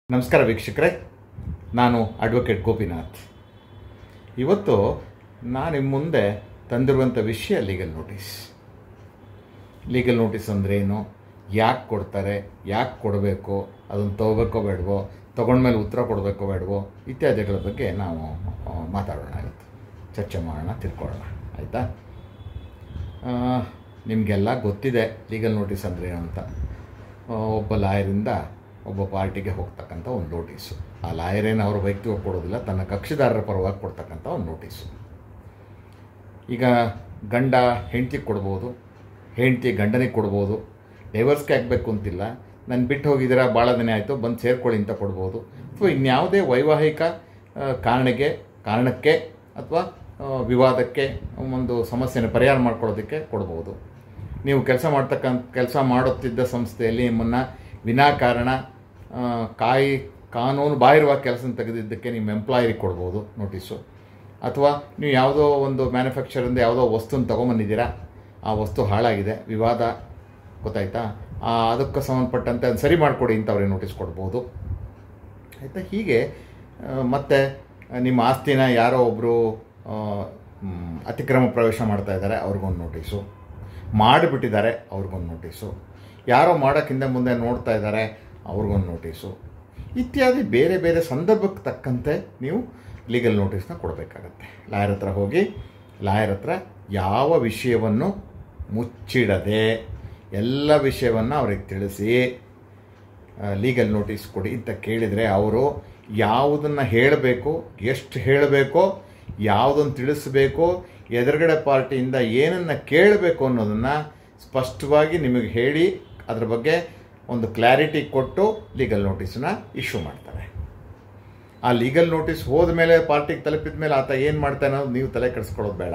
ನಮಸ್ಕಾರ ವೀಕ್ಷಕರೇ ನಾನು ಅಡ್ವೊಕೇಟ್ ಗೋಪಿನಾಥ್ ಇವತ್ತು ನಾನು ನಿಮ್ಮ ಮುಂದೆ ತಂದಿರುವಂಥ ವಿಷಯ ಲೀಗಲ್ ನೋಟಿಸ್ ಲೀಗಲ್ ನೋಟಿಸ್ ಅಂದ್ರೇನು ಯಾಕೆ ಕೊಡ್ತಾರೆ ಯಾಕೆ ಕೊಡಬೇಕು ಅದನ್ನು ತೊಗೋಬೇಕೋ ಬೇಡವೋ ತೊಗೊಂಡ್ಮೇಲೆ ಉತ್ತರ ಕೊಡಬೇಕೋ ಬೇಡವೋ ಇತ್ಯಾದಿಗಳ ಬಗ್ಗೆ ನಾವು ಆ, ಮಾತಾಡೋಣ ಇವತ್ತು ಚರ್ಚೆ ಮಾಡೋಣ ತಿಳ್ಕೊಳ್ಳೋಣ ಆಯಿತಾ ನಿಮಗೆಲ್ಲ ಗೊತ್ತಿದೆ ಲೀಗಲ್ ನೋಟಿಸ್ ಅಂದರೆ ಏನು ಅಂತ ಆ, ಒಬ್ಬ ಲಾಯರಿಂದ ಒಬ್ಬ ಪಾರ್ಟಿಗೆ ಹೋಗ್ತಕ್ಕಂಥ ಒಂದು ನೋಟಿಸು ಆ ಲಾಯರೇನು ಅವ್ರ ವೈಯಕ್ತಿಕ ಕೊಡೋದಿಲ್ಲ ತನ್ನ ಕಕ್ಷಿದಾರರ ಪರವಾಗಿ ಕೊಡ್ತಕ್ಕಂಥ ಒಂದು ನೋಟಿಸು ಈಗ ಗಂಡ ಹೆಂಡ್ತಿಗೆ ಕೊಡ್ಬೋದು ಹೆಂಡ್ತಿ ಗಂಡನಿಗೆ ಕೊಡ್ಬೋದು ಡೈವರ್ಸ್ಗೆ ಆಗಬೇಕು ಅಂತಿಲ್ಲ ನಾನು ಬಿಟ್ಟು ಹೋಗಿದ್ದೀರಾ ಭಾಳ ದಿನ ಆಯಿತು ಬಂದು ಸೇರ್ಕೊಳ್ಳಿ ಅಂತ ಕೊಡ್ಬೋದು ಅಥವಾ ಇನ್ಯಾವುದೇ ವೈವಾಹಿಕ ಆ, ಕಾರಣಕ್ಕೆ ಕಾರಣಕ್ಕೆ ಅಥವಾ ಆ, ವಿವಾದಕ್ಕೆ ಒಂದು ಸಮಸ್ಯೆನ ಪರಿಹಾರ ಮಾಡ್ಕೊಳ್ಳೋದಕ್ಕೆ ಕೊಡ್ಬೋದು ನೀವು ಕೆಲಸ ಮಾಡ್ತಕ್ಕಂಥ ಕೆಲಸ ಮಾಡುತ್ತಿದ್ದ ಸಂಸ್ಥೆಯಲ್ಲಿ ನಿಮ್ಮನ್ನು ವಿನಾಕಾರಣ ಆ, ಕಾಯಿ ಕಾನೂನು ಬಾಹಿರುವ ಕೆಲಸ ತೆಗೆದಿದ್ದಕ್ಕೆ ನಿಮ್ಮ ಎಂಪ್ಲಾಯರಿಗೆ ಕೊಡ್ಬೋದು ನೋಟಿಸು ಅಥವಾ ನೀವು ಯಾವುದೋ ಒಂದು ಮ್ಯಾನುಫ್ಯಾಕ್ಚರಿಂದ ಯಾವುದೋ ವಸ್ತುನ ತೊಗೊಂಬಂದಿದ್ದೀರಾ ಆ ವಸ್ತು ಹಾಳಾಗಿದೆ ವಿವಾದ ಗೊತ್ತಾಯ್ತಾ ಆ, ಅದಕ್ಕೆ ಸಂಬಂಧಪಟ್ಟಂತೆ ಅದನ್ನ ಸರಿ ಮಾಡಿಕೊಡಿ ಅಂತ ಅವ್ರಿಗೆ ನೋಟಿಸ್ ಕೊಡ್ಬೋದು ಆಯಿತಾ ಹೀಗೆ ಆ, ಮತ್ತೆ ನಿಮ್ಮ ಆಸ್ತಿನ ಯಾರೋ ಒಬ್ಬರು ಅತಿಕ್ರಮ ಪ್ರವೇಶ ಮಾಡ್ತಾ ಇದ್ದಾರೆ ಅವ್ರಿಗೊಂದು ನೋಟಿಸು ಮಾಡಿಬಿಟ್ಟಿದ್ದಾರೆ ಅವ್ರಿಗೊಂದು ನೋಟಿಸು ಯಾರೋ ಮಾಡೋಕ್ಕಿಂತ ಮುಂದೆ ನೋಡ್ತಾ ಇದ್ದಾರೆ ಅವ್ರಿಗೊಂದು ನೋಟಿಸು ಇತ್ಯಾದಿ ಬೇರೆ ಬೇರೆ ಸಂದರ್ಭಕ್ಕೆ ತಕ್ಕಂತೆ ನೀವು ಲೀಗಲ್ ನೋಟಿಸ್ನ ಕೊಡಬೇಕಾಗತ್ತೆ ಲಾಯರ್ ಹತ್ರ ಹೋಗಿ ಲಾಯರ್ ಹತ್ರ ಯಾವ ವಿಷಯವನ್ನು ಮುಚ್ಚಿಡದೆ ಎಲ್ಲ ವಿಷಯವನ್ನು ಅವ್ರಿಗೆ ತಿಳಿಸಿ ಲೀಗಲ್ ನೋಟಿಸ್ ಕೊಡಿ ಅಂತ ಕೇಳಿದರೆ ಅವರು ಯಾವುದನ್ನು ಹೇಳಬೇಕು ಎಷ್ಟು ಹೇಳಬೇಕೋ ಯಾವುದನ್ನು ತಿಳಿಸ್ಬೇಕು ಎದುರುಗಡೆ ಪಾರ್ಟಿಯಿಂದ ಏನನ್ನು ಕೇಳಬೇಕು ಅನ್ನೋದನ್ನು ಸ್ಪಷ್ಟವಾಗಿ ನಿಮಗೆ ಹೇಳಿ ಅದ್ರ ಬಗ್ಗೆ ಒಂದು ಕ್ಲಾರಿಟಿ ಕೊಟ್ಟು ಲೀಗಲ್ ನೋಟಿಸನ್ನ ಇಶ್ಯೂ ಮಾಡ್ತಾರೆ ಆ ಲೀಗಲ್ ನೋಟಿಸ್ ಹೋದ ಮೇಲೆ ಪಾರ್ಟಿಗೆ ತಲುಪಿದ ಮೇಲೆ ಆತ ಏನು ಮಾಡ್ತಾನೆ ಅನ್ನೋದು ನೀವು ತಲೆ ಕೆಡಿಸ್ಕೊಳ್ಳೋದು ಬೇಡ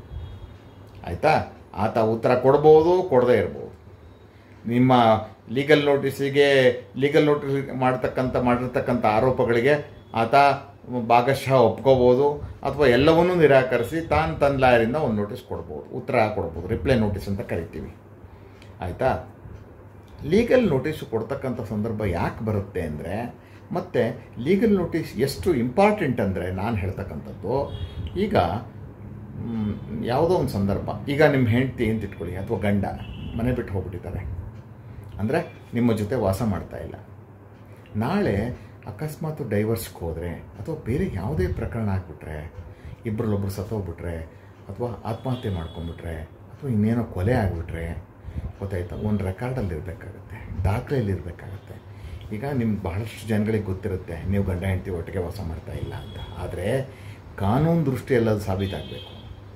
ಆಯಿತಾ ಆತ ಉತ್ತರ ಕೊಡ್ಬೋದು ಕೊಡದೇ ಇರ್ಬೋದು ನಿಮ್ಮ ಲೀಗಲ್ ನೋಟಿಸಿಗೆ ಲೀಗಲ್ ನೋಟಿಸ್ ಮಾಡ್ತಕ್ಕಂಥ ಮಾಡಿರ್ತಕ್ಕಂಥ ಆರೋಪಗಳಿಗೆ ಆತ ಭಾಗಶಃ ಒಪ್ಕೋಬೋದು ಅಥವಾ ಎಲ್ಲವನ್ನೂ ನಿರಾಕರಿಸಿ ತಾನು ತನ್ನ ಲಾಯರಿಂದ ಒಂದು ನೋಟಿಸ್ ಕೊಡ್ಬೋದು ಉತ್ತರ ಕೊಡ್ಬೋದು ರಿಪ್ಲೈ ನೋಟಿಸ್ ಅಂತ ಕರಿತೀವಿ ಆಯಿತಾ ಲೀಗಲ್ ನೋಟಿಸು ಕೊಡ್ತಕ್ಕಂಥ ಸಂದರ್ಭ ಯಾಕೆ ಬರುತ್ತೆ ಅಂದರೆ ಮತ್ತು ಲೀಗಲ್ ನೋಟಿಸ್ ಎಷ್ಟು ಇಂಪಾರ್ಟೆಂಟ್ ಅಂದರೆ ನಾನು ಹೇಳ್ತಕ್ಕಂಥದ್ದು ಈಗ ಮ್, ಯಾವುದೋ ಒಂದು ಸಂದರ್ಭ ಈಗ ನಿಮ್ಮ ಹೆಂಡತಿ ಅಂತ ಇಟ್ಕೊಳ್ಳಿ ಅಥವಾ ಗಂಡ ಮನೆ ಬಿಟ್ಟು ಹೋಗ್ಬಿಟ್ಟಿದ್ದಾರೆ ಅಂದರೆ ನಿಮ್ಮ ಜೊತೆ ವಾಸ ಮಾಡ್ತಾ ಇಲ್ಲ ನಾಳೆ ಅಕಸ್ಮಾತ್ ಡೈವರ್ಸ್ಗೆ ಹೋದರೆ ಅಥವಾ ಬೇರೆ ಯಾವುದೇ ಪ್ರಕರಣ ಆಗಿಬಿಟ್ರೆ ಇಬ್ಬರಲ್ಲೊಬ್ರು ಸತ್ತೋಗ್ಬಿಟ್ರೆ ಅಥವಾ ಆತ್ಮಹತ್ಯೆ ಮಾಡ್ಕೊಂಬಿಟ್ರೆ ಅಥವಾ ಇನ್ನೇನೋ ಕೊಲೆ ಆಗಿಬಿಟ್ರೆ ಗೊತ್ತಾಯ್ತಾ ಒಂದು ರೆಕಾರ್ಡಲ್ಲಿ ಇರಬೇಕಾಗತ್ತೆ ದಾಖಲೆಯಲ್ಲಿ ಇರಬೇಕಾಗತ್ತೆ ಈಗ ನಿಮ್ಗೆ ಬಹಳಷ್ಟು ಜನಗಳಿಗೆ ಗೊತ್ತಿರುತ್ತೆ ನೀವು ಗಂಡ ಹೆಂಡತಿ ಒಟ್ಟಿಗೆ ವಾಸ ಮಾಡ್ತಾ ಇಲ್ಲ ಅಂತ ಆದರೆ ಕಾನೂನು ದೃಷ್ಟಿಯಲ್ಲಿ ಅದು ಸಾಬೀತಾಗಬೇಕು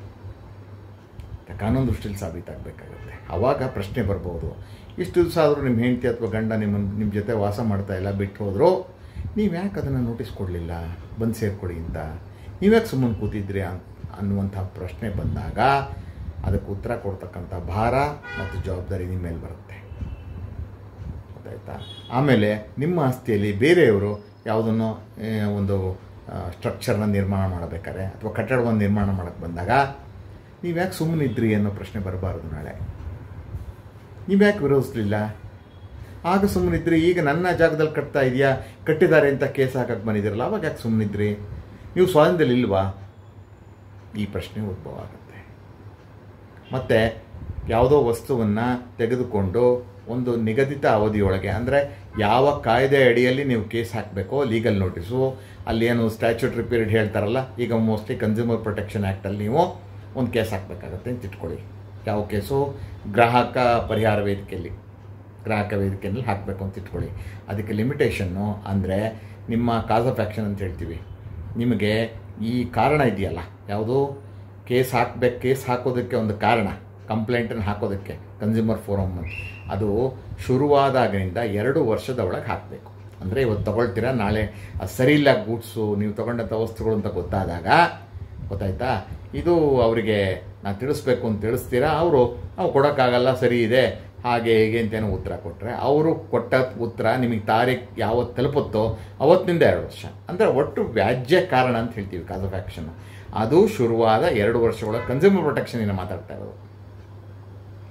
ಕಾನೂನು ದೃಷ್ಟಿಯಲ್ಲಿ ಸಾಬೀತಾಗಬೇಕಾಗತ್ತೆ ಆವಾಗ ಪ್ರಶ್ನೆ ಬರ್ಬೋದು ಇಷ್ಟು ದಿವಸ ಆದರೂ ನಿಮ್ಮ ಹೆಂಡತಿ ಅಥವಾ ಗಂಡ ನಿಮ್ಮ ನಿಮ್ಮ ಜೊತೆ ವಾಸ ಮಾಡ್ತಾ ಇಲ್ಲ ಬಿಟ್ಟು ಹೋದರೂ ನೀವು ಯಾಕೆ ಅದನ್ನು ನೋಟಿಸ್ ಕೊಡಲಿಲ್ಲ ಬಂದು ಸೇರ್ಕೊಡಿ ಅಂತ ನೀವ್ಯಾಕೆ ಸುಮ್ಮನೆ ಕೂತಿದ್ರಿ ಅನ್ ಅನ್ನುವಂಥ ಪ್ರಶ್ನೆ ಬಂದಾಗ ಅದಕ್ಕೆ ಉತ್ತರ ಕೊಡ್ತಕ್ಕಂಥ ಭಾರ ಮತ್ತು ಜವಾಬ್ದಾರಿ ನಿಮ್ಮ ಮೇಲೆ ಬರುತ್ತೆ ಗೊತ್ತಾಯ್ತಾ ಆಮೇಲೆ ನಿಮ್ಮ ಆಸ್ತಿಯಲ್ಲಿ ಬೇರೆಯವರು ಯಾವುದನ್ನು ಆ, ಒಂದು ಸ್ಟ್ರಕ್ಚರ್ನ ನಿರ್ಮಾಣ ಮಾಡಬೇಕಾದ್ರೆ ಅಥವಾ ಕಟ್ಟಡವನ್ನು ನಿರ್ಮಾಣ ಮಾಡೋಕ್ಕೆ ಬಂದಾಗ ನೀವು ಯಾಕೆ ಸುಮ್ಮನಿದ್ರಿ ಅನ್ನೋ ಪ್ರಶ್ನೆ ಬರಬಾರ್ದು ನಾಳೆ ನೀವ್ಯಾಕೆ ವಿರೋಧಿಸಲಿಲ್ಲ ಆಗ ಸುಮ್ಮನಿದ್ರಿ ಈಗ ನನ್ನ ಜಾಗದಲ್ಲಿ ಕಟ್ತಾ ಇದೆಯಾ ಕಟ್ಟಿದ್ದಾರೆ ಅಂತ ಕೇಸ್ ಹಾಕಕ್ಕೆ ಬಂದಿದ್ದೀರಲ್ಲ ಅವಾಗ ಯಾಕೆ ಸುಮ್ಮನಿದ್ರಿ ನೀವು ಸ್ವಾಧೀನದಲ್ಲಿ ಇಲ್ವಾ ಈ ಪ್ರಶ್ನೆ ಉದ್ಭವ ಆಗುತ್ತೆ ಮತ್ತು ಯಾವುದೋ ವಸ್ತುವನ್ನು ತೆಗೆದುಕೊಂಡು ಒಂದು ನಿಗದಿತ ಅವಧಿಯೊಳಗೆ ಅಂದರೆ ಯಾವ ಕಾಯ್ದೆ ಅಡಿಯಲ್ಲಿ ನೀವು ಕೇಸ್ ಹಾಕಬೇಕೋ ಲೀಗಲ್ ನೋಟಿಸು ಅಲ್ಲಿ ಏನು ಸ್ಟ್ಯಾಚ್ಯೂಟ್ರಿ ಪೀರಿಯಡ್ ಹೇಳ್ತಾರಲ್ಲ ಈಗ ಮೋಸ್ಟ್ಲಿ ಕನ್ಸ್ಯೂಮರ್ ಪ್ರೊಟೆಕ್ಷನ್ ಆ್ಯಕ್ಟಲ್ಲಿ ನೀವು ಒಂದು ಕೇಸ್ ಹಾಕಬೇಕಾಗತ್ತೆ ಅಂತ ಇಟ್ಕೊಳ್ಳಿ ಯಾವ ಕೇಸು ಗ್ರಾಹಕ ಪರಿಹಾರ ವೇದಿಕೆಯಲ್ಲಿ ಗ್ರಾಹಕ ವೇದಿಕೆಯಲ್ಲಿ ಹಾಕಬೇಕು ಅಂತ ಇಟ್ಕೊಳ್ಳಿ ಅದಕ್ಕೆ ಲಿಮಿಟೇಷನ್ನು ಅಂದರೆ ನಿಮ್ಮ ಕಾಸ್ ಆಫ್ ಆ್ಯಕ್ಷನ್ ಅಂತ ಹೇಳ್ತೀವಿ ನಿಮಗೆ ಈ ಕಾರಣ ಇದೆಯಲ್ಲ ಯಾವುದು ಕೇಸ್ ಹಾಕ್ಬೇಕು ಕೇಸ್ ಹಾಕೋದಕ್ಕೆ ಒಂದು ಕಾರಣ ಕಂಪ್ಲೇಂಟನ್ನು ಹಾಕೋದಕ್ಕೆ ಕನ್ಸ್ಯೂಮರ್ ಫೋರಮ್ ಅದು ಶುರುವಾದಾಗಿನಿಂದ ಎರಡು ವರ್ಷದ ಒಳಗೆ ಹಾಕಬೇಕು ಅಂದರೆ ಇವತ್ತು ತೊಗೊಳ್ತೀರಾ ನಾಳೆ ಅದು ಸರಿ ಇಲ್ಲ ಗೂಡ್ಸು ನೀವು ತೊಗೊಂಡಂಥ ವಸ್ತುಗಳು ಅಂತ ಗೊತ್ತಾದಾಗ ಗೊತ್ತಾಯ್ತಾ ಇದು ಅವರಿಗೆ ನಾನು ತಿಳಿಸ್ಬೇಕು ಅಂತ ತಿಳಿಸ್ತೀರಾ ಅವರು ನಾವು ಕೊಡೋಕ್ಕಾಗಲ್ಲ ಸರಿ ಇದೆ ಹಾಗೆ ಹೇಗೆ ಅಂತೇನೋ ಉತ್ತರ ಕೊಟ್ಟರೆ ಅವರು ಕೊಟ್ಟ ಉತ್ತರ ನಿಮಗೆ ತಾರೀಕು ಯಾವತ್ತು ತಲುಪುತ್ತೋ ಅವತ್ತಿನಿಂದ ಎರಡು ವರ್ಷ ಅಂದರೆ ಒಟ್ಟು ವ್ಯಾಜ್ಯ ಕಾರಣ ಅಂತ ಹೇಳ್ತೀವಿ ಕಾಸ್ ಆಫ್ ಆ್ಯಕ್ಷನ್ ಅದು ಶುರುವಾದ ಎರಡು ವರ್ಷಗಳ ಕನ್ಸ್ಯೂಮರ್ ಪ್ರೊಟೆಕ್ಷನಿನ ಮಾತಾಡ್ತಾ ಇರೋದು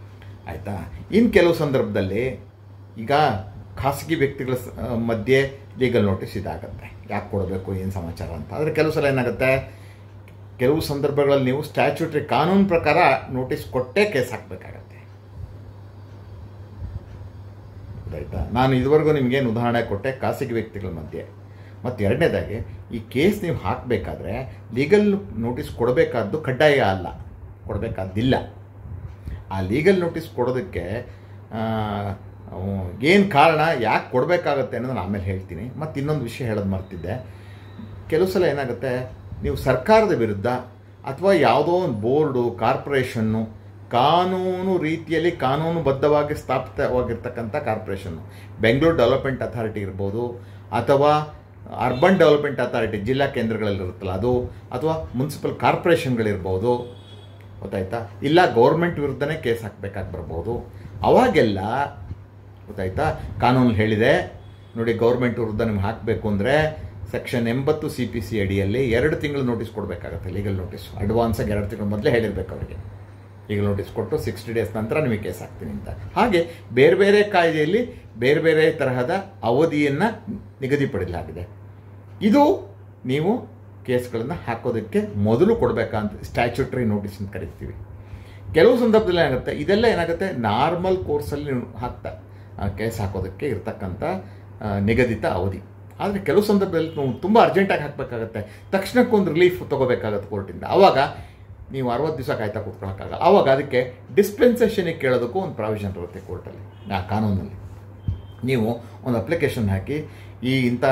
ಆಯಿತಾ ಇನ್ನು ಕೆಲವು ಸಂದರ್ಭದಲ್ಲಿ ಈಗ ಖಾಸಗಿ ವ್ಯಕ್ತಿಗಳ ಸ- ಮಧ್ಯೆ ಲೀಗಲ್ ನೋಟಿಸ್ ಇದಾಗುತ್ತೆ ಯಾಕೆ ಕೊಡಬೇಕು ಏನು ಸಮಾಚಾರ ಅಂತ ಆದರೆ ಕೆಲವು ಸಲ ಏನಾಗುತ್ತೆ ಕೆಲವು ಸಂದರ್ಭಗಳಲ್ಲಿ ನೀವು ಸ್ಟ್ಯಾಚ್ಯೂಟ್ರಿ ಕಾನೂನು ಪ್ರಕಾರ ನೋಟಿಸ್ ಕೊಟ್ಟೇ ಕೇಸ್ ಹಾಕಬೇಕಾಗತ್ತೆ ಆಯಿತಾ ನಾನು ಇದುವರೆಗೂ ನಿಮಗೇನು ಉದಾಹರಣೆ ಕೊಟ್ಟೆ ಖಾಸಗಿ ವ್ಯಕ್ತಿಗಳ ಮಧ್ಯೆ ಮತ್ತು ಎರಡನೇದಾಗಿ ಈ ಕೇಸ್ ನೀವು ಹಾಕಬೇಕಾದ್ರೆ ಲೀಗಲ್ ನೋಟಿಸ್ ಕೊಡಬೇಕಾದ್ದು ಕಡ್ಡಾಯ ಅಲ್ಲ ಕೊಡಬೇಕಾದ್ದಿಲ್ಲ ಆ ಲೀಗಲ್ ನೋಟಿಸ್ ಕೊಡೋದಕ್ಕೆ ಏನು ಕಾರಣ ಯಾಕೆ ಕೊಡಬೇಕಾಗತ್ತೆ ಅನ್ನೋದು ನಾನು ಆಮೇಲೆ ಹೇಳ್ತೀನಿ ಮತ್ತು ಇನ್ನೊಂದು ವಿಷಯ ಹೇಳೋದು ಮರ್ತಿದ್ದೆ ಕೆಲವು ಸಲ ಏನಾಗುತ್ತೆ ನೀವು ಸರ್ಕಾರದ ವಿರುದ್ಧ ಅಥವಾ ಯಾವುದೋ ಒಂದು ಬೋರ್ಡು ಕಾರ್ಪೊರೇಷನ್ನು ಕಾನೂನು ರೀತಿಯಲ್ಲಿ ಕಾನೂನುಬದ್ಧವಾಗಿ ಸ್ಥಾಪಿತವಾಗಿರ್ತಕ್ಕಂಥ ಕಾರ್ಪೊರೇಷನ್ನು ಬೆಂಗಳೂರು ಡೆವಲಪ್ಮೆಂಟ್ ಅಥಾರಿಟಿ ಇರ್ಬೋದು ಅಥವಾ ಅರ್ಬನ್ ಡೆವಲಪ್ಮೆಂಟ್ ಅಥಾರಿಟಿ ಜಿಲ್ಲಾ ಕೇಂದ್ರಗಳಲ್ಲಿರುತ್ತಲ್ಲ ಅದು ಅಥವಾ ಮುನ್ಸಿಪಲ್ ಕಾರ್ಪೊರೇಷನ್ಗಳಿರ್ಬೋದು ಗೊತ್ತಾಯ್ತಾ ಇಲ್ಲ ಗೌರ್ಮೆಂಟ್ ವಿರುದ್ಧನೇ ಕೇಸ್ ಹಾಕಬೇಕಾಗಿ ಬರ್ಬೋದು ಅವಾಗೆಲ್ಲ ಗೊತ್ತಾಯ್ತಾ ಕಾನೂನು ಹೇಳಿದೆ ನೋಡಿ ಗೌರ್ಮೆಂಟ್ ವಿರುದ್ಧ ನಿಮ್ಗೆ ಹಾಕಬೇಕು ಅಂದರೆ ಸೆಕ್ಷನ್ ಎಂಬತ್ತು ಸಿ ಪಿ ಸಿ ಅಡಿಯಲ್ಲಿ ಎರಡು ತಿಂಗಳು ನೋಟಿಸ್ ಕೊಡಬೇಕಾಗತ್ತೆ ಲೀಗಲ್ ನೋಟಿಸ್ ಅಡ್ವಾನ್ಸಾಗಿ ಎರಡು ತಿಂಗಳು ಮೊದಲೇ ಹೇಳಿರ್ಬೇಕು ಅವರಿಗೆ ಈಗ ನೋಟಿಸ್ ಕೊಟ್ಟು ಸಿಕ್ಸ್ಟಿ ಡೇಸ್ ನಂತರ ನಿಮಗೆ ಕೇಸ್ ಹಾಕ್ತೀನಿ ಅಂತ ಹಾಗೆ ಬೇರೆ ಬೇರೆ ಕಾಯ್ದೆಯಲ್ಲಿ ಬೇರೆ ಬೇರೆ ತರಹದ ಅವಧಿಯನ್ನು ನಿಗದಿಪಡಿಸಲಾಗಿದೆ ಇದು ನೀವು ಕೇಸ್ಗಳನ್ನು ಹಾಕೋದಕ್ಕೆ ಮೊದಲು ಕೊಡಬೇಕಂತ ಸ್ಟ್ಯಾಚ್ಯೂಟ್ರಿ ನೋಟಿಸ್ ಅಂತ ಕರಿತೀವಿ ಕೆಲವು ಸಂದರ್ಭದಲ್ಲಿ ಏನಾಗುತ್ತೆ ಇದೆಲ್ಲ ಏನಾಗುತ್ತೆ ನಾರ್ಮಲ್ ಕೋರ್ಸಲ್ಲಿ ನೀವು ಹಾಕ್ತಾ ಕೇಸ್ ಹಾಕೋದಕ್ಕೆ ಇರ್ತಕ್ಕಂಥ ನಿಗದಿತ ಅವಧಿ ಆದರೆ ಕೆಲವು ಸಂದರ್ಭದಲ್ಲಿ ನೀವು ತುಂಬ ಅರ್ಜೆಂಟಾಗಿ ಹಾಕಬೇಕಾಗತ್ತೆ ತಕ್ಷಣಕ್ಕೊಂದು ರಿಲೀಫ್ ತೊಗೋಬೇಕಾಗತ್ತೆ ಕೋರ್ಟಿಂದ ಆವಾಗ ನೀವು ಅರವತ್ತು ದಿವಸ ಕಾಯ್ತಾ ಕೂತ್ಕೊಳ್ಳೋಕ್ಕಾಗಲ್ಲ ಆವಾಗ ಅದಕ್ಕೆ ಡಿಸ್ಪೆನ್ಸೇಷನಿಗೆ ಕೇಳೋದಕ್ಕೂ ಒಂದು ಪ್ರಾವಿಷನ್ ಇರುತ್ತೆ ಕೋರ್ಟಲ್ಲಿ ಆ ಕಾನೂನಲ್ಲಿ ನೀವು ಒಂದು ಅಪ್ಲಿಕೇಶನ್ ಹಾಕಿ ಈ ಇಂಥ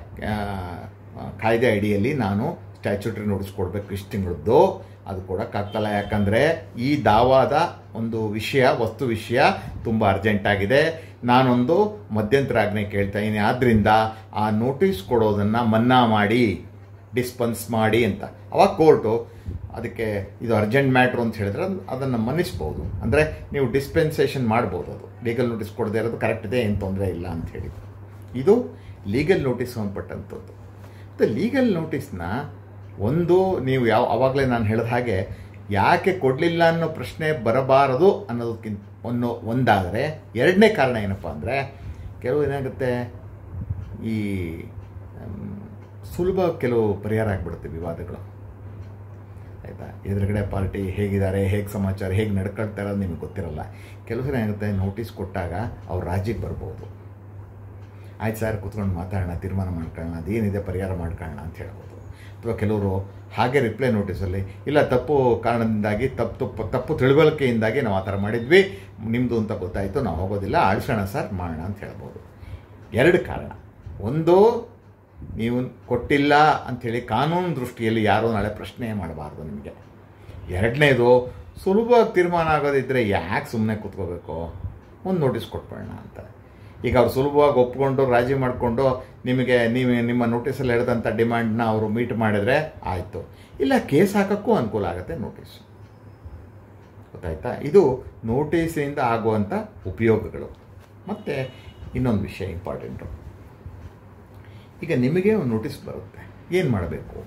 ಕಾಯ್ದೆ ಅಡಿಯಲ್ಲಿ ನಾನು ಸ್ಟ್ಯಾಚ್ಯೂಟ್ರಿ ನೋಟಿಸ್ ಕೊಡಬೇಕು ಇಷ್ಟು ತಿಂಗಳದ್ದು ಅದು ಕೊಡೋಕ್ಕಾಗ್ತಲ್ಲ ಯಾಕಂದರೆ ಈ ದಾವಾದ ಒಂದು ವಿಷಯ ವಸ್ತು ವಿಷಯ ತುಂಬ ಅರ್ಜೆಂಟಾಗಿದೆ ನಾನೊಂದು ಮಧ್ಯಂತರ ಆಜ್ಞೆ ಕೇಳ್ತಾ ಇದ್ದೀನಿ ಆದ್ದರಿಂದ ಆ ನೋಟಿಸ್ ಕೊಡೋದನ್ನು ಮನ್ನಾ ಮಾಡಿ ಡಿಸ್ಪನ್ಸ್ ಮಾಡಿ ಅಂತ ಅವಾಗ ಕೋರ್ಟು ಅದಕ್ಕೆ ಇದು ಅರ್ಜೆಂಟ್ ಮ್ಯಾಟ್ರು ಅಂತ ಹೇಳಿದ್ರೆ ಅದನ್ನು ಮನ್ನಿಸ್ಬೋದು ಅಂದರೆ ನೀವು ಡಿಸ್ಪೆನ್ಸೇಷನ್ ಮಾಡ್ಬೋದು ಅದು ಲೀಗಲ್ ನೋಟಿಸ್ ಕೊಡದೇ ಇರೋದು ಕರೆಕ್ಟ್ ಇದೆ ಏನು ತೊಂದರೆ ಇಲ್ಲ ಅಂತ ಹೇಳಿ ಇದು ಲೀಗಲ್ ನೋಟಿಸ್ ಸಂಬಂಧಪಟ್ಟಂಥದ್ದು ಮತ್ತು ಲೀಗಲ್ ನೋಟಿಸ್ನ ಒಂದು ನೀವು ಯಾವ ಆವಾಗಲೇ ನಾನು ಹೇಳಿದ ಹಾಗೆ ಯಾಕೆ ಕೊಡಲಿಲ್ಲ ಅನ್ನೋ ಪ್ರಶ್ನೆ ಬರಬಾರದು ಅನ್ನೋದಕ್ಕಿಂತ ಒಂದು ಒಂದಾದರೆ ಎರಡನೇ ಕಾರಣ ಏನಪ್ಪ ಅಂದರೆ ಕೆಲವು ಏನಾಗುತ್ತೆ ಈ ಸುಲಭ ಕೆಲವು ಪರಿಹಾರ ಆಗಿಬಿಡುತ್ತೆ ವಿವಾದಗಳು ಆಯಿತಾ ಎದುರುಗಡೆ ಪಾರ್ಟಿ ಹೇಗಿದ್ದಾರೆ ಹೇಗೆ ಸಮಾಚಾರ ಹೇಗೆ ನಡ್ಕೊಳ್ತಾರೆ ಅದು ನಿಮಗೆ ಗೊತ್ತಿರಲ್ಲ ಕೆಲವು ಸಲ ಏನಾಗುತ್ತೆ ನೋಟಿಸ್ ಕೊಟ್ಟಾಗ ಅವ್ರು ರಾಜಿಗೆ ಬರ್ಬೋದು ಆಯ್ತು ಸರ್ ಕೂತ್ಕೊಂಡು ಮಾತಾಡೋಣ ತೀರ್ಮಾನ ಮಾಡ್ಕೊಳ್ಳೋಣ ಅದೇನಿದೆ ಪರಿಹಾರ ಮಾಡ್ಕೊಳ್ಳೋಣ ಅಂತ ಹೇಳ್ಬೋದು ಅಥವಾ ಕೆಲವರು ಹಾಗೆ ರಿಪ್ಲೈ ನೋಟಿಸಲ್ಲಿ ಇಲ್ಲ ತಪ್ಪು ಕಾರಣದಿಂದಾಗಿ ತಪ್ಪು ತಪ್ಪು ತಪ್ಪು ತಿಳುವಳಿಕೆಯಿಂದಾಗಿ ನಾವು ಆ ಥರ ಮಾಡಿದ್ವಿ ನಿಮ್ಮದು ಅಂತ ಗೊತ್ತಾಯಿತು ನಾವು ಹೋಗೋದಿಲ್ಲ ಆಳಿಸೋಣ ಸರ್ ಮಾಡೋಣ ಅಂತ ಹೇಳ್ಬೋದು ಎರಡು ಕಾರಣ ಒಂದು ನೀವು ಕೊಟ್ಟಿಲ್ಲ ಅಂಥೇಳಿ ಕಾನೂನು ದೃಷ್ಟಿಯಲ್ಲಿ ಯಾರೂ ನಾಳೆ ಪ್ರಶ್ನೆ ಮಾಡಬಾರ್ದು ನಿಮಗೆ ಎರಡನೇದು ಸುಲಭವಾಗಿ ತೀರ್ಮಾನ ಆಗೋದಿದ್ದರೆ ಯಾಕೆ ಸುಮ್ಮನೆ ಕೂತ್ಕೋಬೇಕು ಒಂದು ನೋಟಿಸ್ ಕೊಟ್ಬಿಡೋಣ ಅಂತ ಈಗ ಅವ್ರು ಸುಲಭವಾಗಿ ಒಪ್ಕೊಂಡು ರಾಜಿ ಮಾಡಿಕೊಂಡು ನಿಮಗೆ ನೀವು ನಿಮ್ಮ ನೋಟಿಸಲ್ಲಿ ಹೇಳಿದಂಥ ಡಿಮ್ಯಾಂಡ್ನ ಅವರು ಮೀಟ್ ಮಾಡಿದ್ರೆ ಆಯಿತು ಇಲ್ಲ ಕೇಸ್ ಹಾಕೋಕ್ಕೂ ಅನುಕೂಲ ಆಗುತ್ತೆ ನೋಟಿಸ್ ಗೊತ್ತಾಯ್ತಾ ಇದು ನೋಟಿಸಿಂದ ಆಗುವಂಥ ಉಪಯೋಗಗಳು ಮತ್ತು ಇನ್ನೊಂದು ವಿಷಯ ಇಂಪಾರ್ಟೆಂಟು ಈಗ ನಿಮಗೆ ಒಂದು ನೋಟಿಸ್ ಬರುತ್ತೆ ಏನು ಮಾಡಬೇಕು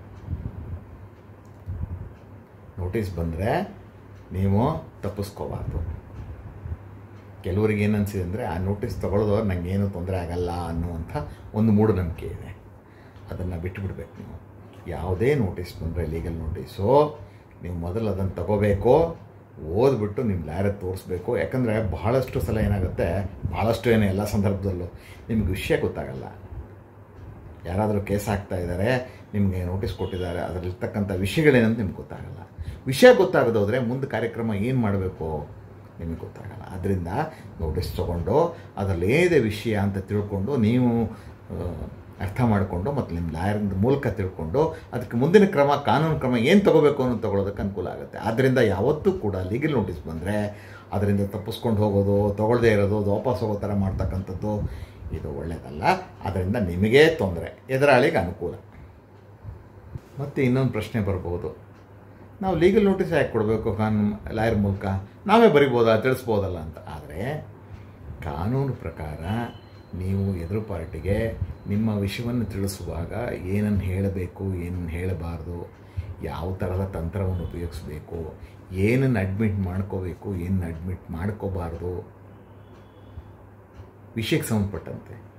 ನೋಟಿಸ್ ಬಂದರೆ ನೀವು ತಪ್ಪಿಸ್ಕೋಬಾರ್ದು ಕೆಲವರಿಗೆ ಏನು ಅನಿಸಿದೆ ಅಂದರೆ ಆ ನೋಟಿಸ್ ತೊಗೊಳೋದವ್ರು ನನಗೆ ಏನೂ ತೊಂದರೆ ಆಗಲ್ಲ ಅನ್ನುವಂಥ ಒಂದು ಮೂಢನಂಬಿಕೆ ಇದೆ ಅದನ್ನು ಬಿಟ್ಟುಬಿಡ್ಬೇಕು ನೀವು ಯಾವುದೇ ನೋಟಿಸ್ ಬಂದರೆ ಲೀಗಲ್ ನೋಟಿಸು ನೀವು ಮೊದಲು ಅದನ್ನು ತಗೋಬೇಕು ಓದ್ಬಿಟ್ಟು ನಿಮ್ಮ ಲಾಯರ್ ತೋರಿಸ್ಬೇಕು ಯಾಕಂದರೆ ಬಹಳಷ್ಟು ಸಲ ಏನಾಗುತ್ತೆ ಭಾಳಷ್ಟು ಏನು ಎಲ್ಲ ಸಂದರ್ಭದಲ್ಲೂ ನಿಮ್ಗೆ ವಿಷಯ ಗೊತ್ತಾಗಲ್ಲ ಯಾರಾದರೂ ಕೇಸ್ ಹಾಕ್ತಾ ಇದ್ದಾರೆ ನಿಮಗೆ ನೋಟಿಸ್ ಕೊಟ್ಟಿದ್ದಾರೆ ಅದರಲ್ಲಿರ್ತಕ್ಕಂಥ ವಿಷಯಗಳೇನಂತ ನಿಮ್ಗೆ ಗೊತ್ತಾಗಲ್ಲ ವಿಷಯ ಗೊತ್ತಾಗದೋದ್ರೆ ಮುಂದೆ ಕಾರ್ಯಕ್ರಮ ಏನು ಮಾಡಬೇಕು ನಿಮಗೆ ಗೊತ್ತಾಗಲ್ಲ ಅದರಿಂದ ನೋಟಿಸ್ ತೊಗೊಂಡು ಅದರಲ್ಲಿ ಏನಿದೆ ವಿಷಯ ಅಂತ ತಿಳ್ಕೊಂಡು ನೀವು ಅರ್ಥ ಮಾಡಿಕೊಂಡು ಮತ್ತು ನಿಮ್ಮ ಲಾಯರ್ನ ಮೂಲಕ ತಿಳ್ಕೊಂಡು ಅದಕ್ಕೆ ಮುಂದಿನ ಕ್ರಮ ಕಾನೂನು ಕ್ರಮ ಏನು ತೊಗೋಬೇಕು ಅನ್ನೋದು ತೊಗೊಳೋದಕ್ಕೆ ಅನುಕೂಲ ಆಗುತ್ತೆ ಆದ್ದರಿಂದ ಯಾವತ್ತೂ ಕೂಡ ಲೀಗಲ್ ನೋಟಿಸ್ ಬಂದರೆ ಅದರಿಂದ ತಪ್ಪಿಸ್ಕೊಂಡು ಹೋಗೋದು ತೊಗೊಳ್ಳದೇ ಇರೋದು ಅದು ವಾಪಸ್ ಹೋಗೋ ಥರ ಮಾಡ್ತಕ್ಕಂಥದ್ದು ಇದು ಒಳ್ಳೆಯದಲ್ಲ ಅದರಿಂದ ನಿಮಗೇ ತೊಂದರೆ ಎದುರಾಳಿಗೆ ಅನುಕೂಲ ಮತ್ತು ಇನ್ನೊಂದು ಪ್ರಶ್ನೆ ಬರ್ಬೋದು ನಾವು ಲೀಗಲ್ ನೋಟಿಸ್ ಯಾಕೆ ಕೊಡಬೇಕು ಕಾನೂನು ಲಾಯರ್ ಮೂಲಕ ನಾವೇ ಬರಿಬೋದಾ ತಿಳಿಸ್ಬೋದಲ್ಲ ಅಂತ ಆದರೆ ಕಾನೂನು ಪ್ರಕಾರ ನೀವು ಎದುರು ಪಾರ್ಟಿಗೆ ನಿಮ್ಮ ವಿಷಯವನ್ನು ತಿಳಿಸುವಾಗ ಏನನ್ನು ಹೇಳಬೇಕು ಏನನ್ನು ಹೇಳಬಾರ್ದು ಯಾವ ಥರದ ತಂತ್ರವನ್ನು ಉಪಯೋಗಿಸ್ಬೇಕು ಏನನ್ನು ಅಡ್ಮಿಟ್ ಮಾಡ್ಕೋಬೇಕು ಏನನ್ನು ಅಡ್ಮಿಟ್ ಮಾಡ್ಕೋಬಾರ್ದು ವಿಷಯಕ್ಕೆ ಸಂಬಂಧಪಟ್ಟಂತೆ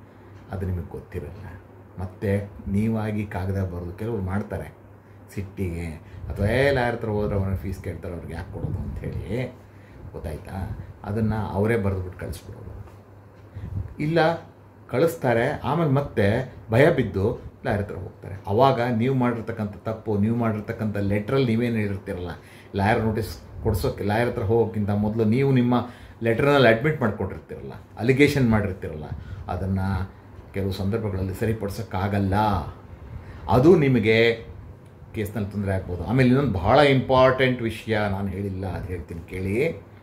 ಅದು ನಿಮಗೆ ಗೊತ್ತಿರಲ್ಲ ಮತ್ತು ನೀವಾಗಿ ಕಾಗದ ಬರೋದು ಕೆಲವರು ಮಾಡ್ತಾರೆ ಸಿಟ್ಟಿಗೆ ಅಥವಾ ಏ ಲಾಯರ್ ಹತ್ರ ಹೋದ್ರೆ ಅವನ ಫೀಸ್ ಕೇಳ್ತಾರೆ ಅವ್ರಿಗೆ ಯಾಕೆ ಕೊಡೋದು ಅಂಥೇಳಿ ಗೊತ್ತಾಯ್ತಾ ಅದನ್ನು ಅವರೇ ಬರೆದ್ಬಿಟ್ಟು ಕಳಿಸ್ಬಿಡೋದು ಇಲ್ಲ ಕಳಿಸ್ತಾರೆ ಆಮೇಲೆ ಮತ್ತೆ ಭಯ ಬಿದ್ದು ಲಾಯರ್ ಹತ್ರ ಹೋಗ್ತಾರೆ ಅವಾಗ ನೀವು ಮಾಡಿರ್ತಕ್ಕಂಥ ತಪ್ಪು ನೀವು ಮಾಡಿರ್ತಕ್ಕಂಥ ಲೆಟ್ರಲ್ಲಿ ನೀವೇನು ಹೇಳಿರ್ತೀರಲ್ಲ ಲಾಯರ್ ನೋಟಿಸ್ ಕೊಡ್ಸೋಕ್ಕೆ ಲಾಯರ್ ಹತ್ರ ಹೋಗೋಕ್ಕಿಂತ ಮೊದಲು ನೀವು ನಿಮ್ಮ ಲೆಟ್ರನಲ್ಲಿ ಅಡ್ಮಿಟ್ ಮಾಡ್ಕೊಂಡಿರ್ತೀರಲ್ಲ ಅಲಿಗೇಷನ್ ಮಾಡಿರ್ತೀರಲ್ಲ ಅದನ್ನು ಕೆಲವು ಸಂದರ್ಭಗಳಲ್ಲಿ ಸರಿಪಡಿಸೋಕ್ಕಾಗಲ್ಲ ಅದು ನಿಮಗೆ ಕೇಸ್ನಲ್ಲಿ ತೊಂದರೆ ಆಗ್ಬೋದು ಆಮೇಲೆ ಇನ್ನೊಂದು ಭಾಳ ಇಂಪಾರ್ಟೆಂಟ್ ವಿಷಯ ನಾನು ಹೇಳಿಲ್ಲ ಅದು ಹೇಳ್ತೀನಿ ಕೇಳಿ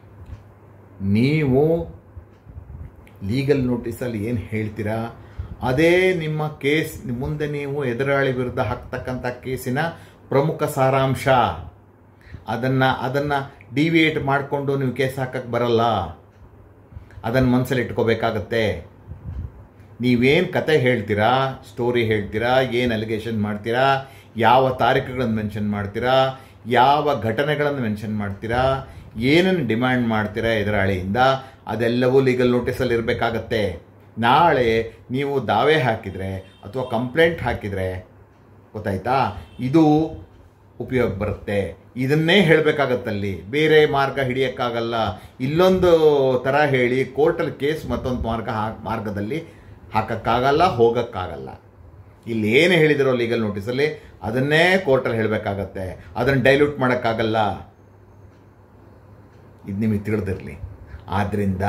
ನೀವು ಲೀಗಲ್ ನೋಟಿಸಲ್ಲಿ ಏನು ಹೇಳ್ತೀರಾ ಅದೇ ನಿಮ್ಮ ಕೇಸ್ ಮುಂದೆ ನೀವು ಎದುರಾಳಿ ವಿರುದ್ಧ ಹಾಕ್ತಕ್ಕಂಥ ಕೇಸಿನ ಪ್ರಮುಖ ಸಾರಾಂಶ ಅದನ್ನು ಅದನ್ನು ಡಿವಿಯೇಟ್ ಮಾಡಿಕೊಂಡು ನೀವು ಕೇಸ್ ಹಾಕಕ್ಕೆ ಬರಲ್ಲ ಅದನ್ನು ಮನಸ್ಸಲ್ಲಿ ಇಟ್ಕೋಬೇಕಾಗತ್ತೆ ನೀವೇನು ಕತೆ ಹೇಳ್ತೀರಾ ಸ್ಟೋರಿ ಹೇಳ್ತೀರಾ ಏನು ಅಲಿಗೇಷನ್ ಮಾಡ್ತೀರಾ ಯಾವ ತಾರೀಕುಗಳನ್ನು ಮೆನ್ಷನ್ ಮಾಡ್ತೀರಾ ಯಾವ ಘಟನೆಗಳನ್ನು ಮೆನ್ಷನ್ ಮಾಡ್ತೀರಾ ಏನನ್ನು ಡಿಮ್ಯಾಂಡ್ ಮಾಡ್ತೀರಾ ಎದುರಾಳಿಯಿಂದ ಅದೆಲ್ಲವೂ ಲೀಗಲ್ ನೋಟಿಸಲ್ಲಿ ಇರಬೇಕಾಗತ್ತೆ ನಾಳೆ ನೀವು ದಾವೆ ಹಾಕಿದರೆ ಅಥವಾ ಕಂಪ್ಲೇಂಟ್ ಹಾಕಿದರೆ ಗೊತ್ತಾಯ್ತಾ ಇದು ಉಪಯೋಗ ಬರುತ್ತೆ ಇದನ್ನೇ ಹೇಳಬೇಕಾಗತ್ತಲ್ಲಿ ಬೇರೆ ಮಾರ್ಗ ಹಿಡಿಯೋಕ್ಕಾಗಲ್ಲ ಇಲ್ಲೊಂದು ಥರ ಹೇಳಿ ಕೋರ್ಟಲ್ಲಿ ಕೇಸ್ ಮತ್ತೊಂದು ಮಾರ್ಗ ಹಾ ಮಾರ್ಗದಲ್ಲಿ ಹಾಕೋಕ್ಕಾಗಲ್ಲ ಹೋಗೋಕ್ಕಾಗಲ್ಲ ಇಲ್ಲಿ ಏನು ಹೇಳಿದಿರೋ ಲೀಗಲ್ ನೋಟಿಸಲ್ಲಿ ಅದನ್ನೇ ಕೋರ್ಟಲ್ಲಿ ಹೇಳಬೇಕಾಗತ್ತೆ ಅದನ್ನು ಡೈಲ್ಯೂಟ್ ಮಾಡೋಕ್ಕಾಗಲ್ಲ ಇದು ನಿಮಗೆ ತಿಳಿದಿರಲಿ ಆದ್ದರಿಂದ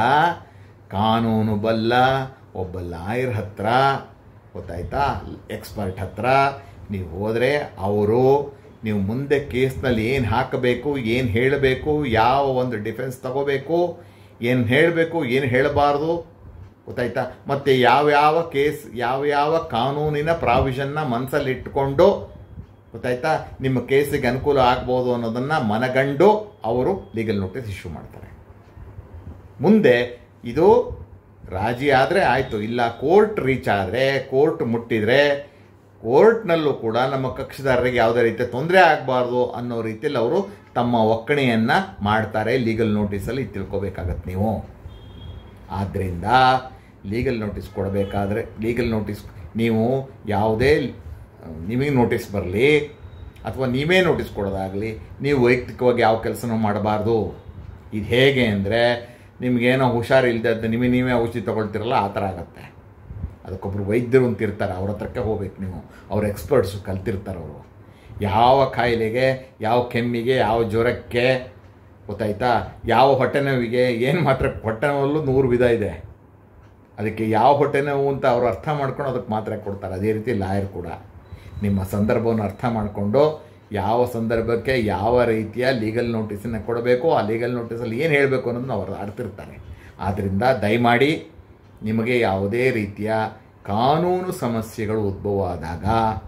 ಕಾನೂನು ಬಲ್ಲ ಒಬ್ಬ ಲಾಯರ್ ಹತ್ರ ಗೊತ್ತಾಯ್ತಾ ಎಕ್ಸ್ಪರ್ಟ್ ಹತ್ರ ನೀವು ಹೋದರೆ ಅವರು ನೀವು ಮುಂದೆ ಕೇಸ್ನಲ್ಲಿ ಏನು ಹಾಕಬೇಕು ಏನು ಹೇಳಬೇಕು ಯಾವ ಒಂದು ಡಿಫೆನ್ಸ್ ತಗೋಬೇಕು ಏನು ಹೇಳಬೇಕು ಏನು ಹೇಳಬಾರ್ದು ಗೊತ್ತಾಯ್ತಾ ಮತ್ತು ಯಾವ್ಯಾವ ಕೇಸ್ ಯಾವ್ಯಾವ ಕಾನೂನಿನ ಪ್ರಾವಿಷನ್ನ ಮನಸ್ಸಲ್ಲಿ ಇಟ್ಕೊಂಡು ಗೊತ್ತಾಯ್ತಾ ನಿಮ್ಮ ಕೇಸಿಗೆ ಅನುಕೂಲ ಆಗ್ಬೋದು ಅನ್ನೋದನ್ನು ಮನಗಂಡು ಅವರು ಲೀಗಲ್ ನೋಟಿಸ್ ಇಶ್ಯೂ ಮಾಡ್ತಾರೆ ಮುಂದೆ ಇದು ರಾಜಿ ಆದರೆ ಆಯಿತು ಇಲ್ಲ ಕೋರ್ಟ್ ರೀಚ್ ಆದರೆ ಕೋರ್ಟ್ ಮುಟ್ಟಿದರೆ ಕೋರ್ಟ್ನಲ್ಲೂ ಕೂಡ ನಮ್ಮ ಕಕ್ಷಿದಾರರಿಗೆ ಯಾವುದೇ ರೀತಿಯ ತೊಂದರೆ ಆಗಬಾರ್ದು ಅನ್ನೋ ರೀತಿಯಲ್ಲಿ ಅವರು ತಮ್ಮ ಒಕ್ಕಣೆಯನ್ನು ಮಾಡ್ತಾರೆ ಲೀಗಲ್ ನೋಟಿಸಲ್ಲಿ ತಿಳ್ಕೊಬೇಕಾಗತ್ತೆ ನೀವು ಆದ್ದರಿಂದ ಲೀಗಲ್ ನೋಟಿಸ್ ಕೊಡಬೇಕಾದ್ರೆ ಲೀಗಲ್ ನೋಟಿಸ್ ನೀವು ಯಾವುದೇ ನಿಮಗೆ ನೋಟಿಸ್ ಬರಲಿ ಅಥವಾ ನೀವೇ ನೋಟಿಸ್ ಕೊಡೋದಾಗಲಿ ನೀವು ವೈಯಕ್ತಿಕವಾಗಿ ಯಾವ ಕೆಲಸನೂ ಮಾಡಬಾರ್ದು ಇದು ಹೇಗೆ ಅಂದರೆ ನಿಮಗೇನೋ ಹುಷಾರಿಲ್ಲದೆ ನಿಮಗೆ ನೀವೇ ಔಷಧಿ ತೊಗೊಳ್ತಿರಲ್ಲ ಆ ಥರ ಆಗುತ್ತೆ ಅದಕ್ಕೊಬ್ರು ವೈದ್ಯರು ಅಂತ ಇರ್ತಾರೆ ಅವ್ರ ಹತ್ರಕ್ಕೆ ಹೋಗ್ಬೇಕು ನೀವು ಅವ್ರ ಎಕ್ಸ್ಪರ್ಟ್ಸು ಕಲ್ತಿರ್ತಾರೆ ಅವರು ಯಾವ ಕಾಯಿಲೆಗೆ ಯಾವ ಕೆಮ್ಮಿಗೆ ಯಾವ ಜ್ವರಕ್ಕೆ ಗೊತ್ತಾಯ್ತಾ ಯಾವ ಹೊಟ್ಟೆ ನೋವಿಗೆ ಏನು ಮಾತ್ರ ಹೊಟ್ಟೆ ನೋವಲ್ಲೂ ನೂರು ವಿಧ ಇದೆ ಅದಕ್ಕೆ ಯಾವ ಹೊಟ್ಟೆ ನೋವು ಅಂತ ಅವರು ಅರ್ಥ ಮಾಡ್ಕೊಂಡು ಅದಕ್ಕೆ ಮಾತ್ರೆ ಕೊಡ್ತಾರೆ ಅದೇ ರೀತಿ ಲಾಯರ್ ಕೂಡ ನಿಮ್ಮ ಸಂದರ್ಭವನ್ನು ಅರ್ಥ ಮಾಡಿಕೊಂಡು ಯಾವ ಸಂದರ್ಭಕ್ಕೆ ಯಾವ ರೀತಿಯ ಲೀಗಲ್ ನೋಟಿಸನ್ನು ಕೊಡಬೇಕು ಆ ಲೀಗಲ್ ನೋಟಿಸಲ್ಲಿ ಏನು ಹೇಳಬೇಕು ಅನ್ನೋದನ್ನ ಅವರು ಅರ್ತಿರ್ತಾರೆ ಆದ್ದರಿಂದ ದಯಮಾಡಿ ನಿಮಗೆ ಯಾವುದೇ ರೀತಿಯ ಕಾನೂನು ಸಮಸ್ಯೆಗಳು ಉದ್ಭವ ಆದಾಗ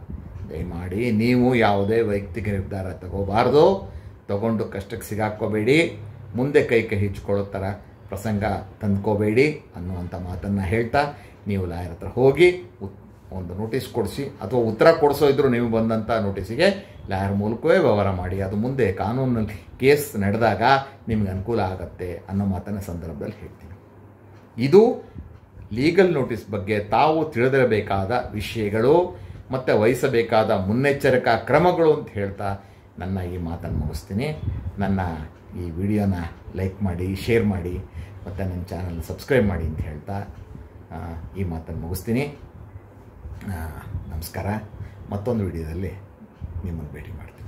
ದಯಮಾಡಿ ನೀವು ಯಾವುದೇ ವೈಯಕ್ತಿಕ ನಿರ್ಧಾರ ತಗೋಬಾರ್ದು ತಗೊಂಡು ಕಷ್ಟಕ್ಕೆ ಸಿಗಾಕ್ಕೋಬೇಡಿ ಮುಂದೆ ಕೈ ಕೈ ಹಿಚ್ಕೊಳ್ಳೋ ಥರ ಪ್ರಸಂಗ ತಂದ್ಕೋಬೇಡಿ ಅನ್ನುವಂಥ ಮಾತನ್ನು ಹೇಳ್ತಾ ನೀವು ಲಾಯರ್ ಹತ್ರ ಹೋಗಿ ಉತ್ ಒಂದು ನೋಟಿಸ್ ಕೊಡಿಸಿ ಅಥವಾ ಉತ್ತರ ಕೊಡಿಸೋ ಇದ್ರು ನೀವು ಬಂದಂಥ ನೋಟಿಸಿಗೆ ಲಾಯರ್ ಮೂಲಕವೇ ವ್ಯವಹಾರ ಮಾಡಿ ಅದು ಮುಂದೆ ಕಾನೂನಲ್ಲಿ ಕೇಸ್ ನಡೆದಾಗ ನಿಮಗೆ ಅನುಕೂಲ ಆಗತ್ತೆ ಅನ್ನೋ ಮಾತನ್ನ ಸಂದರ್ಭದಲ್ಲಿ ಹೇಳ್ತೀನಿ ಇದು ಲೀಗಲ್ ನೋಟಿಸ್ ಬಗ್ಗೆ ತಾವು ತಿಳಿದಿರಬೇಕಾದ ವಿಷಯಗಳು ಮತ್ತು ವಹಿಸಬೇಕಾದ ಮುನ್ನೆಚ್ಚರಿಕಾ ಕ್ರಮಗಳು ಅಂತ ಹೇಳ್ತಾ ನನ್ನ ಈ ಮಾತನ್ನು ಮುಗಿಸ್ತೀನಿ ನನ್ನ ಈ ವಿಡಿಯೋನ ಲೈಕ್ ಮಾಡಿ ಶೇರ್ ಮಾಡಿ ಮತ್ತು ನನ್ನ ಚಾನಲ್ ಸಬ್ಸ್ಕ್ರೈಬ್ ಮಾಡಿ ಅಂತ ಹೇಳ್ತಾ ಆ, ಈ ಮಾತನ್ನು ಮುಗಿಸ್ತೀನಿ ಆ, ನಮಸ್ಕಾರ ಮತ್ತೊಂದು ವಿಡಿಯೋದಲ್ಲಿ ನಿಮ್ಮನ್ನು ಭೇಟಿ ಮಾಡ್ತೀನಿ